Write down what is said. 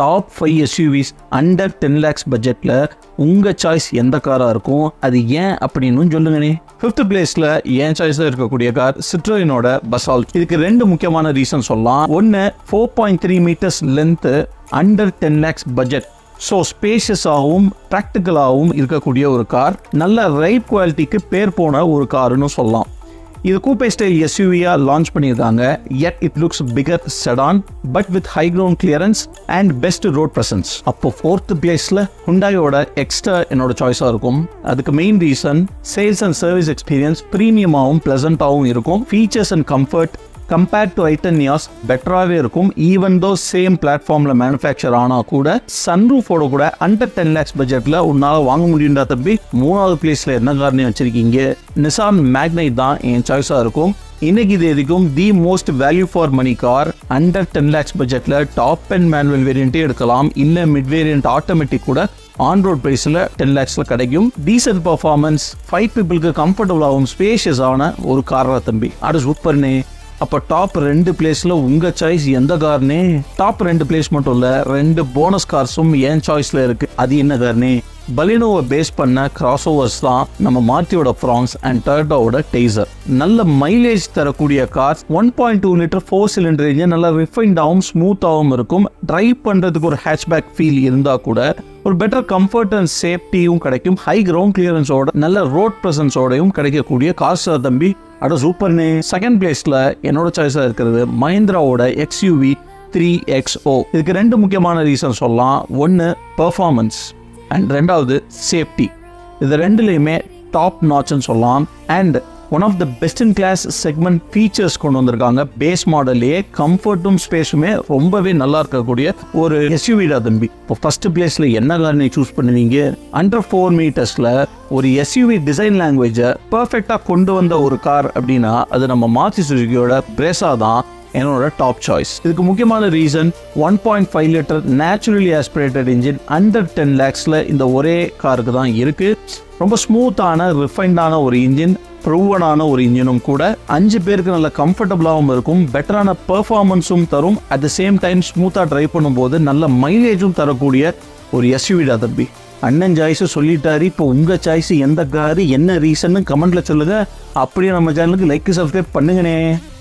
top five SUVs under ten lakhs பட்ஜெட்டில் உங்கள் choice எந்த காராக இருக்கும் அது ஏன் அப்படின்னு சொல்லுங்கண்ணே ஃபிஃப்த் பிளேஸில் என் சாய்ஸில் இருக்கக்கூடிய கார் சிட்ரோயினோட பசால்ட் இதுக்கு ரெண்டு முக்கியமான ரீசன் சொல்லலாம் ஒன்று four point three metres length under ten lakhs budget so ஸ்பேஷியஸாகவும் ப்ராக்டிக்கலாகவும் இருக்கக்கூடிய ஒரு கார் நல்ல ரைட் குவாலிட்டிக்கு பேர் போன ஒரு காருன்னு சொல்லலாம் இது கூப்பே ஸ்டைல் எஸ்யூவியாக லான்ச் பண்ணியிருக்காங்க yet it looks bigger sedan but with high ground clearance and best road presence அப்போ ஃபோர்த் பிளேஸில் ஹுண்டாயோட எக்ஸ்ட்ரா என்னோட சாய்ஸாக இருக்கும் அதுக்கு main reason sales and service experience ப்ரீமியமாகவும் ப்ளசண்ட்டாகவும் இருக்கும் features and comfort compared to i ten Nios பெட்டராகவே இருக்கும் ஈவன் தோ சேம் பிளாட்ஃபார்மில் மேனுஃபேக்சர் ஆனால் கூட சன்ரூஃபோட கூட அண்டர் டென் லேக்ஸ் பட்ஜெட்டில் உன்னால் வாங்க முடியும்டா தம்பி மூணாவது பிளேஸில் என்ன காரணம் வச்சிருக்கீங்க நிசான் மேக்னைட் தான் என் சாய்ஸாக இருக்கும் இன்னைக்கு இது எதுக்கும் the most value for money car under ten lakhs பட்ஜெட்டில் டாப் அண்ட் மேனுவல் வேரியண்ட்டே எடுக்கலாம் இல்லை மிட் வேரியண்ட் ஆட்டோமேட்டிக் கூட ஆன் ரோட் ப்ரைஸில் டென் லேக்ஸில் கிடைக்கும் டீசன்ட் பர்ஃபார்மன்ஸ் ஃபைவ் பீப்புளுக்கு கம்ஃபர்டபுளாகவும் ஸ்பேஷியஸான ஒரு காரா தம்பி அது சூப்பர்னே அப்போ டாப் ரெண்டு பிளேஸில் உங்கள் சாய்ஸ் எந்த கார்னே டாப் ரெண்டு பிளேஸ் மட்டும் இல்லை ரெண்டு போனஸ் கார்ஸும் என் சாய்ஸில் இருக்குது அது என்ன கார்னே பலினோவை பேஸ் பண்ண கிராஸ் ஓவர்ஸ் தான் நம்ம மார்த்தியோட ஃப்ராங்ஸ் அண்ட் டொயோட்டோவோட டெய்சர் நல்ல மைலேஜ் தரக்கூடிய car one point two litre four cylinder engine நல்லா ரிஃபைன்டாகவும் ஸ்மூத்தாகவும் இருக்கும் டிரைவ் பண்ணுறதுக்கு ஒரு ஹேட்ச்பேக் ஃபீல் இருந்தால் கூட ஒரு பெட்டர் கம்ஃபர்ட் அண்ட் சேஃப்டியும் கிடைக்கும் ஹை கிரவுண்ட் கிளியரன்ஸோட நல்ல ரோட் ப்ரெசன்ஸோடையும் கிடைக்கக்கூடிய கார்ஸ் தம்பி அட சூப்பர்னு செகண்ட் பிளேஸில் என்னோட சாய்ஸாக இருக்கிறது மஹிந்திராவோட எக்ஸ்யூவி த்ரீ எக்ஸ் ஓ இதுக்கு ரெண்டு முக்கியமான ரீசன் சொல்லலாம் ஒன்று பெர்ஃபார்மன்ஸ் அண்ட் ரெண்டாவது சேஃப்டி இது ரெண்டுலேயுமே டாப் நாட்ச்னு சொல்லலாம் and one of the best in class segment features கொண்டு வந்திருக்காங்க பேஸ் மாடல்லையே கம்ஃபர்ட்டும் ஸ்பேஸுமே ரொம்பவே நல்லா இருக்கக்கூடிய ஒரு எஸ்யூவிடா தம்பி இப்போ ஃபர்ஸ்ட் பிளேஸில் என்ன காரணை சூஸ் பண்ணுவீங்க அண்டர் ஃபோர் மீட்டர்ஸில் ஒரு எஸ்யூவி டிசைன் லாங்குவேஜை பர்ஃபெக்டாக கொண்டு வந்த ஒரு கார் அப்படின்னா அது நம்ம மாத்தி சுசுகியோட பிரேசா தான் என்னோட டாப் சாய்ஸ் இதுக்கு முக்கியமான reason one point five litre naturally aspirated engine under ten லேக்ஸில் இந்த ஒரே காருக்கு தான் இருக்கு ரொம்ப ஸ்மூத்தான ரிஃபைண்டான ஒரு இன்ஜின் ப்ரூவனான ஒரு இன்ஜினும் கூட அஞ்சு பேருக்கு நல்ல கம்ஃபர்டபுளாகவும் இருக்கும் பெட்டரான பெர்ஃபார்மன்ஸும் தரும் அட் த சேம் டைம் ஸ்மூத்தாக ட்ரைவ் பண்ணும்போது நல்ல மைலேஜும் தரக்கூடிய ஒரு எஸ்யூவிடா தம்பி அண்ணன் சாய்ஸ் சொல்லிட்டாரு இப்போ உங்க சாய்ஸ் எந்த காரு என்ன ரீசன்னு கமெண்ட்ல சொல்லுங்க அப்படியே நம்ம சேனலுக்கு லைக் சப்ஸ்கிரைப் பண்ணுங்கண்ணே